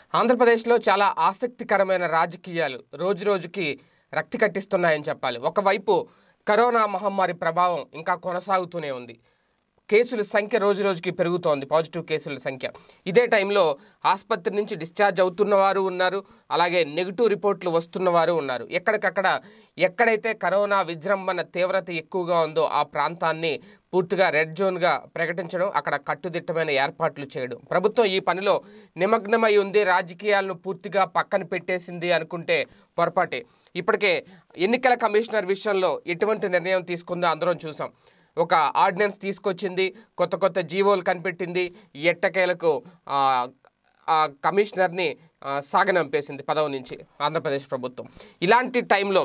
ఆంధ్రప్రదేశ్లో చాలా ఆసక్తికరమైన రాజకీయాలు రోజు రోజుకి రక్తి కట్టిస్తున్నాయని చెప్పాలి ఒకవైపు కరోనా మహమ్మారి ప్రభావం ఇంకా కొనసాగుతూనే ఉంది కేసుల సంఖ్య రోజు రోజుకి పెరుగుతోంది పాజిటివ్ కేసుల సంఖ్య ఇదే టైంలో ఆసుపత్రి నుంచి డిశ్చార్జ్ అవుతున్న వారు ఉన్నారు అలాగే నెగిటివ్ రిపోర్ట్లు వస్తున్న వారు ఉన్నారు ఎక్కడికక్కడ ఎక్కడైతే కరోనా విజృంభణ తీవ్రత ఎక్కువగా ఉందో ఆ ప్రాంతాన్ని పూర్తిగా రెడ్ జోన్గా ప్రకటించడం అక్కడ కట్టుదిట్టమైన ఏర్పాట్లు చేయడం ప్రభుత్వం ఈ పనిలో నిమగ్నమై ఉంది రాజకీయాలను పూర్తిగా పక్కన పెట్టేసింది అనుకుంటే పొరపాటే ఇప్పటికే ఎన్నికల కమిషనర్ విషయంలో ఎటువంటి నిర్ణయం తీసుకుందో అందరం చూసాం ఒక ఆర్డినెన్స్ తీసుకొచ్చింది కొత్త కొత్త జీవోలు కనిపెట్టింది ఎట్టకేలకు ఆ, ఆ కమిషనర్ని ఆ, సాగనంపేసింది పదవి నుంచి ఆంధ్రప్రదేశ్ ప్రభుత్వం ఇలాంటి టైంలో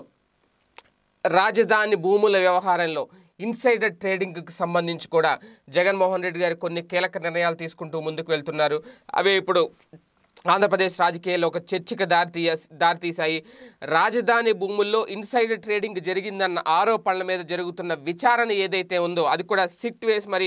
రాజధాని భూముల వ్యవహారంలో ఇన్సైడర్ ట్రేడింగ్కి సంబంధించి కూడా జగన్మోహన్ రెడ్డి గారు కొన్ని కీలక నిర్ణయాలు తీసుకుంటూ ముందుకు వెళ్తున్నారు అవే ఇప్పుడు ఆంధ్రప్రదేశ్ రాజకీయాల్లో ఒక చర్చకు దారితీయ దారితీశాయి రాజధాని భూముల్లో ఇన్సైడర్ ట్రేడింగ్ జరిగిందన్న ఆరోపణల మీద జరుగుతున్న విచారణ ఏదైతే ఉందో అది కూడా సిట్ వేసి మరి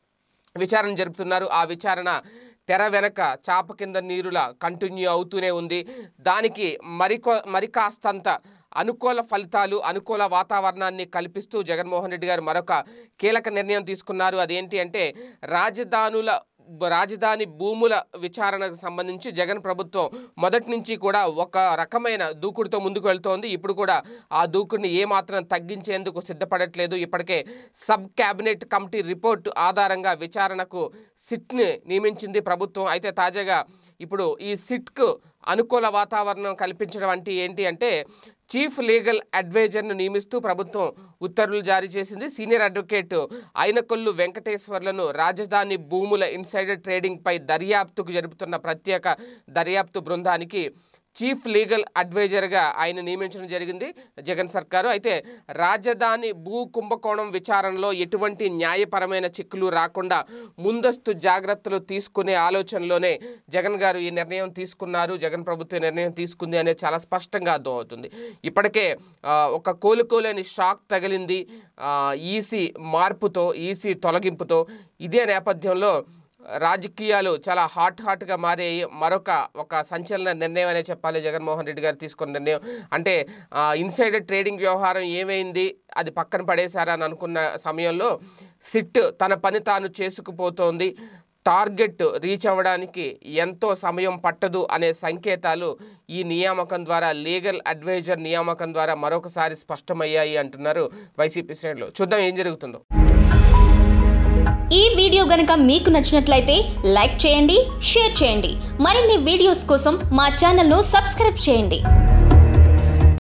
విచారణ జరుపుతున్నారు ఆ విచారణ తెర వెనక చాప కింద నీరులా కంటిన్యూ అవుతూనే ఉంది దానికి మరికొ మరి కాస్తంత అనుకూల ఫలితాలు అనుకూల వాతావరణాన్ని కల్పిస్తూ జగన్మోహన్ రెడ్డి గారు మరొక కీలక నిర్ణయం తీసుకున్నారు అదేంటి అంటే రాజధానుల రాజధాని భూముల విచారణకు సంబంధించి జగన్ ప్రభుత్వం మొదటి నుంచి కూడా ఒక రకమైన దూకుడుతో ముందుకు వెళ్తోంది ఇప్పుడు కూడా ఆ దూకుడిని ఏమాత్రం తగ్గించేందుకు సిద్ధపడట్లేదు ఇప్పటికే సబ్ క్యాబినెట్ కమిటీ రిపోర్టు ఆధారంగా విచారణకు సిట్ని నియమించింది ప్రభుత్వం అయితే తాజాగా ఇప్పుడు ఈ సిట్కు అనుకూల వాతావరణం కల్పించడం అంటే ఏంటి అంటే చీఫ్ లీగల్ అడ్వైజర్ను నియమిస్తూ ప్రభుత్వం ఉత్తర్వులు జారీ చేసింది సీనియర్ అడ్వకేట్ అయినకొల్లు వెంకటేశ్వర్లను రాజధాని భూముల ఇన్సైడర్ ట్రేడింగ్పై దర్యాప్తుకు జరుపుతున్న ప్రత్యేక దర్యాప్తు బృందానికి చీఫ్ లీగల్ అడ్వైజర్గా ఆయన నియమించడం జరిగింది జగన్ సర్కారు అయితే రాజధాని భూ కుంభకోణం విచారణలో ఎటువంటి న్యాయపరమైన చిక్కులు రాకుండా ముందస్తు జాగ్రత్తలు తీసుకునే ఆలోచనలోనే జగన్ గారు ఈ నిర్ణయం తీసుకున్నారు జగన్ ప్రభుత్వం ఈ నిర్ణయం తీసుకుంది అనేది చాలా స్పష్టంగా అర్థమవుతుంది ఇప్పటికే ఆ, ఒక కోలుకోలేని షాక్ తగిలింది ఈసీ మార్పుతో ఈసీ తొలగింపుతో ఇదే నేపథ్యంలో రాజకీయాలు చాలా హాట్ హాట్గా మారే మరొక ఒక సంచలన నిర్ణయం అనే చెప్పాలి జగన్మోహన్ రెడ్డి గారు తీసుకున్న నిర్ణయం అంటే ఇన్సైడర్ ట్రేడింగ్ వ్యవహారం ఏమైంది అది పక్కన పడేశారని అనుకున్న సమయంలో సిట్ తన పని తాను చేసుకుపోతోంది టార్గెట్ రీచ్ అవ్వడానికి ఎంతో సమయం పట్టదు అనే సంకేతాలు ఈ నియామకం ద్వారా లీగల్ అడ్వైజర్ నియామకం ద్వారా మరొకసారి స్పష్టమయ్యాయి అంటున్నారు వైసీపీ శ్రేణులు చూద్దాం ఏం జరుగుతుందో ఈ వీడియో గనుక మీకు నచ్చినట్లయితే లైక్ చేయండి షేర్ చేయండి మరిన్ని వీడియోస్ కోసం మా ఛానల్ను సబ్స్క్రైబ్ చేయండి